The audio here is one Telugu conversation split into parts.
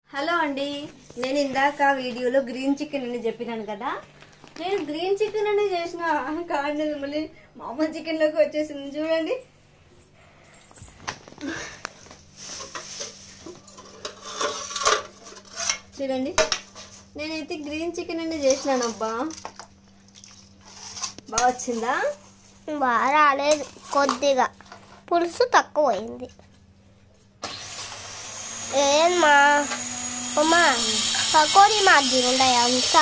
హలో అండి నేను ఇందాక వీడియోలో గ్రీన్ చికెన్ అని చెప్పినాను కదా నేను గ్రీన్ చికెన్ అని చేసిన కానీ మళ్ళీ మామూలు చికెన్లోకి వచ్చేసింది చూడండి చూడండి నేనైతే గ్రీన్ చికెన్ అని చేసినాను అబ్బా బాగా వచ్చిందా బాగా రాలేదు కొద్దిగా పులుసు తక్కువ అయింది ఏమ్మా అమ్మా పకోడీ మాది ఉన్నాయి అంతా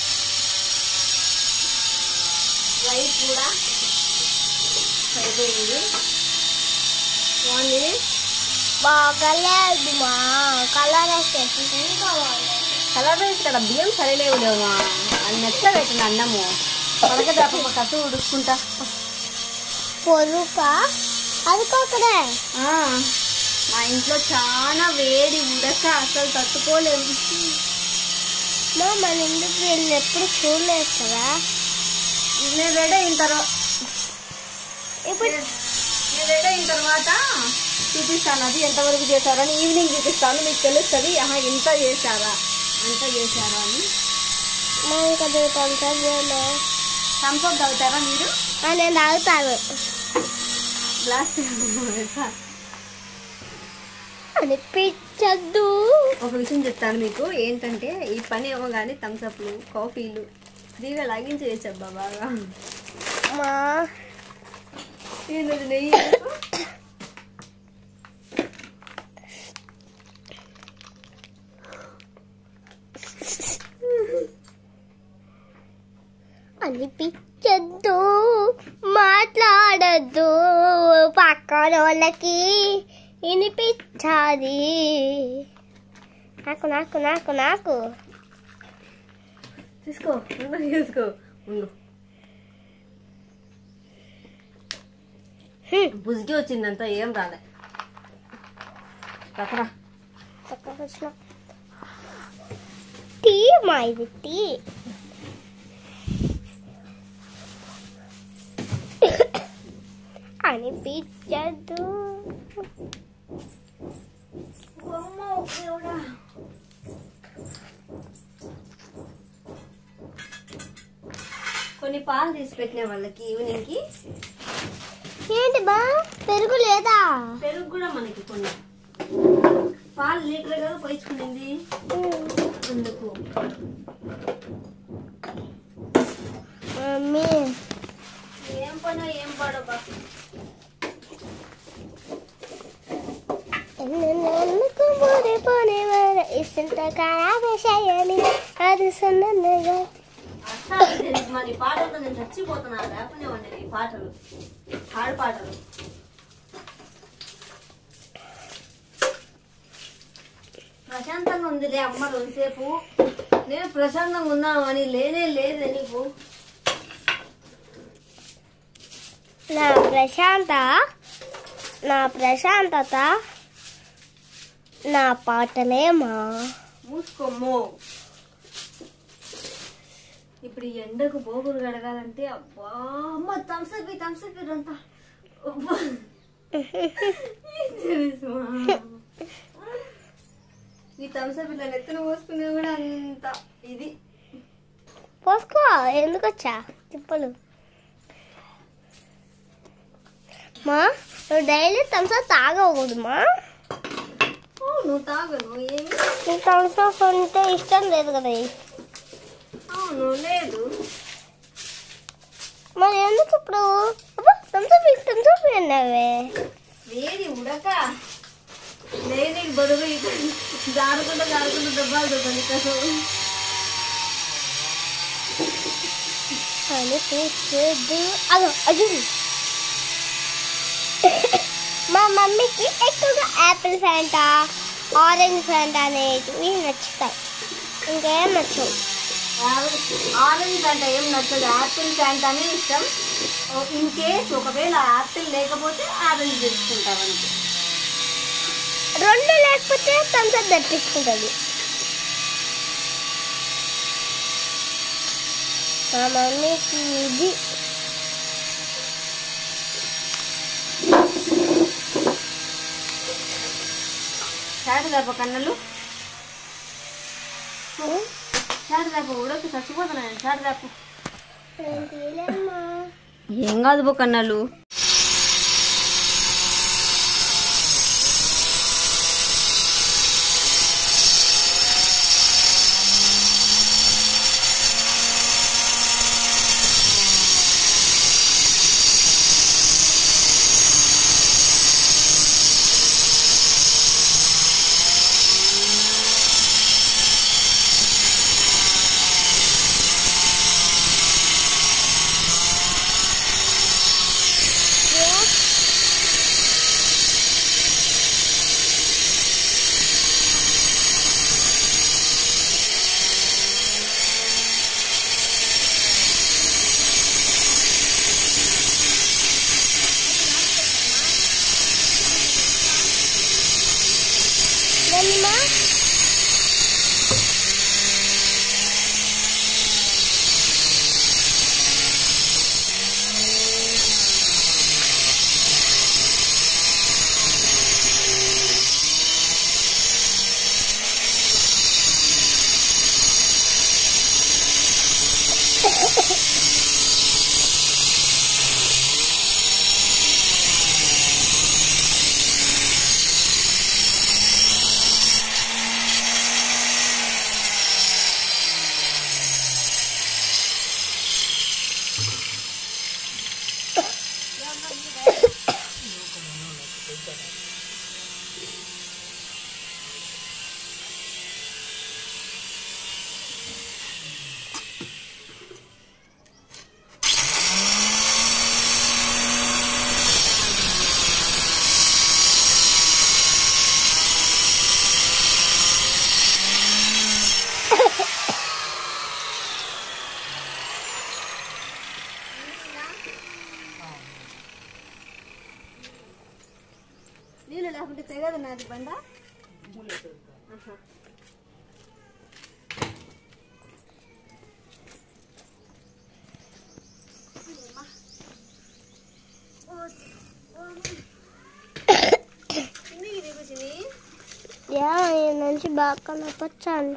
రైస్ కూడా సరిపోయింది వన్ మినిట్ బాగలేదు మా కలర్ వేసేసి కావాలి కలర్ రైస్ కదా బియ్యం సరిలేవు లేవా అది మెత్త పెట్టిన అన్నము పలకదాప మా కసు ఉడుక్కుంటా పొరుక అది కాకడే ఆ, మా ఇంట్లో చాలా వేడి ఉడక అసలు తట్టుకోలేము మా మన ఇంటికి వీళ్ళు ఎప్పుడు చూడలేదు కదా నేను రెడీ అయిన తర్వాత ఇప్పుడు నేను రెడీ అయిన తర్వాత చూపిస్తాను అది ఎంతవరకు చేశారని ఈవినింగ్ చూపిస్తాను మీకు తెలుస్తుంది ఆహా ఇంత చేశారా అంత చేశారా అని మా ఇంకా దీపం చదివాను థమ్స్అప్ తాగుతారా మీరు నేను తాగుతాను గ్లాస్ అనిపించద్దు ఒక విషయం చెప్తాను మీకు ఏంటంటే ఈ పని ఏమో కానీ థమ్స్అప్లు కాఫీలు ఫ్రీగా లాగిన్ చేయొచ్చు అబ్బా బాగా మా ఏంటది నెయ్యి అనిపించద్దు మాట్లాడద్దు పక్కన వాళ్ళకి వినిపించాలి నాకు నాకు నాకు నాకు తీసుకో ఉండు, తీసుకో ఉండు హ్మ్. బుజ్జి వచ్చిందంతా ఏం రాలే పక్కరా పక్కకు వచ్చిన టీ మా ఇది టీ అనిపించద్దు కొన్ని పాలు తీసి పెట్టిన వాళ్ళకి ఈవినింగ్ కి ఏంటి బా పెరుగు లేదా పెరుగు కూడా మనకి కొన్ని పాలు లీటర్ కదా పోయించుకునింది అందుకు మమ్మీ ఏం పనో ఏం పాడబ్బా ఎందుకు మురి పోని వర ఇస్తుంట కారాశయని అది సున్నగా అస్సలు తెలియదు మరి ఈ పాటలతో నేను చచ్చిపోతున్నా లేకపోతే ఉన్నాయి ఈ పాటలు పాడు పాటలు ప్రశాంతంగా ఉందిలే అమ్మ రెండుసేపు నేను ప్రశాంతంగా ఉన్నామని లేనే లేదే నీకు నా ప్రశాంత నా ప్రశాంతత నా పాటలేమా మూసుకోమ్మో ఇప్పుడు ఈ ఎండకు బోగులు కడగాలంటే అబ్బా అమ్మ థమ్స్అప్ థమ్స్అప్ అంతా అబ్బా. ఏం తెలుసుమా? ఈ థమ్స్అప్ ఇట్లా నెత్తిన పోసుకునే కూడా అంత ఇది పోసుకో ఎందుకు వచ్చా తిప్పలు మా నువ్వు డైలీ థమ్స్అప్ తాగకూడదు మా ఓ, నువ్వు తాగను ఏమి నీకు థమ్స్అప్ అంటే ఇష్టం లేదు కదా అవును లేదు మరి ఎందుకు ఇప్పుడు థమ్స్అప్ థమ్స్అప్ అన్నావే వేడి ఉడక లేని బరువు ఇక జారుకుంటూ జారుకుంటూ దెబ్బలు దొరకండి కదా అనిపించదు అదో అది మా మమ్మీకి ఎక్కువగా యాపిల్ ఫ్యాంటా ఆరెంజ్ ఫ్యాంటా అనేటివి నచ్చుతాయి ఇంకేం నచ్చవు ఆరెంజ్ అంటే ఏం నచ్చదు యాపిల్ ప్యాంట్ అని ఇష్టం ఇన్ కేస్ ఒకవేళ యాపిల్ లేకపోతే ఆరెంజ్ తెచ్చుకుంటాం అంతే రెండు లేకపోతే థమ్స్అప్ తెప్పించుకుంటుంది మా మమ్మీకి ఇది చాటు దెబ్బ కన్నలు చాటు ఉడకి చచ్చిపోతున్నాను చాటు చాపు నేను తీయలేమ్మా ఏం కాదు బొక్కన్నాళ్ళు నన్నమ్మా నీళ్ళు లేకుంటే తెగదు నాది బండ ఆహా. చిన్ని ఇది కూర్చుని యా ఈ నుంచి బాగా నొప్పొచ్చాను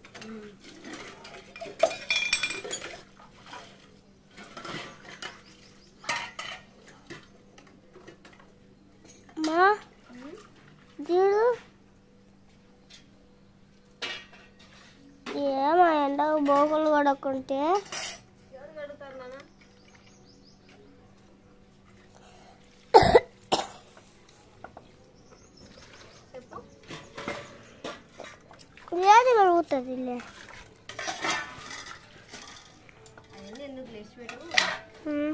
మా చూడు ఏమా ఎండకు బోకులు పడకుంటే ఎవరు కడుగుతారు నాన్న చెప్పు ఏది కలుగుతుంది లే అవన్నీ ఎందుకు లేచి పెట్టు ఉమ్.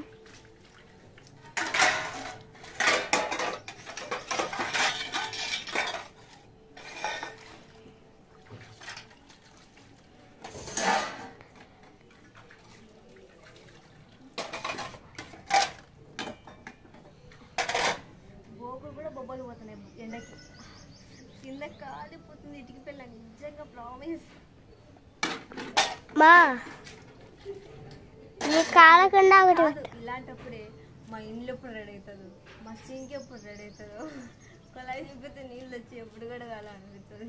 బోకులు కూడా బొబ్బలు పోతున్నాయి ఎండకి కింద కాలిపోతుంది ఇటుకి పిల్ల నిజంగా ప్రామిస్ మా నీ కాలకుండా ఒకటి కాదు ఇలాంటప్పుడే మా ఇంట్లో ఎప్పుడు రెడీ అవుతుందో మా సింక్ ఎప్పుడు రెడీ అవుతుందో కొలాయి చూపితే నీళ్ళు వచ్చి ఎప్పుడు కూడా కాలనిపిస్తుంది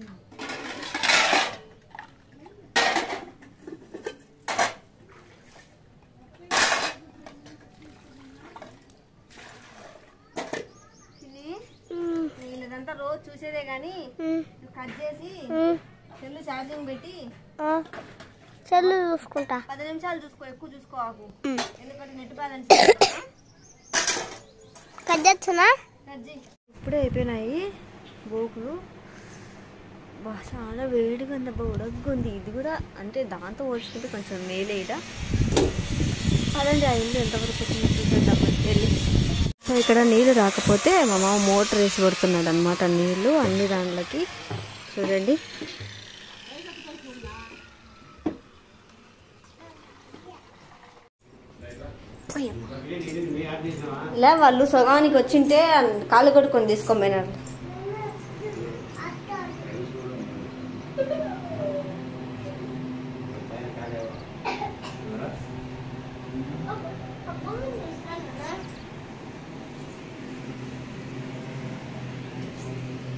చిన్ని, ఉమ్, వీళ్ళదంతా రోజు చూసేదే కానీ ఉమ్, నువ్వు కట్ చేసి ఉమ్. సెల్లు ఛార్జింగ్ పెట్టి ఆ, సెల్లు చూసుకుంటా పది నిమిషాలు చూసుకో ఎక్కువ చూసుకో ఆకు ఉమ్. ఎందుకంటే నెట్ బ్యాలెన్స్ కట్ చేస్తున్నా ఇప్పుడే అయిపోయినాయి బోకులు బా చాలా వేడిగా ఉంది అబ్బా ఉడగ్గా ఉంది ఇది కూడా అంటే దాంతో పోల్చుకుంటే కొంచెం మేలే ఇట అదండి ఆ ఇల్లు ఎంతవరకు వచ్చిందో చూసేద్దాం వెళ్ళి సో ఇక్కడ నీళ్ళు రాకపోతే మా మామ మోటార్ వేసి కొడుతున్నాడు అనమాట నీళ్ళు అన్ని దాంట్లోకి చూడండి లే వాళ్ళు సగానికి వచ్చింటే కాళ్ళు కొట్టుకొని తీసుకోపోయినారు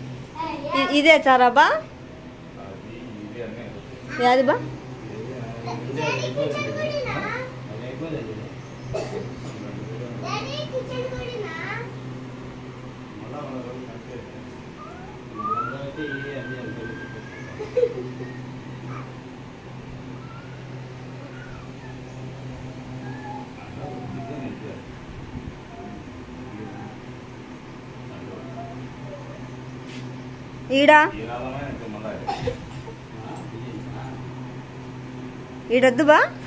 ఇ- ఇదే చారా బా యాది బా డాడీ కిచెన్ కూడానా డాడీ కిచెన్ కూడానా ఈడా ఈడొద్దు బా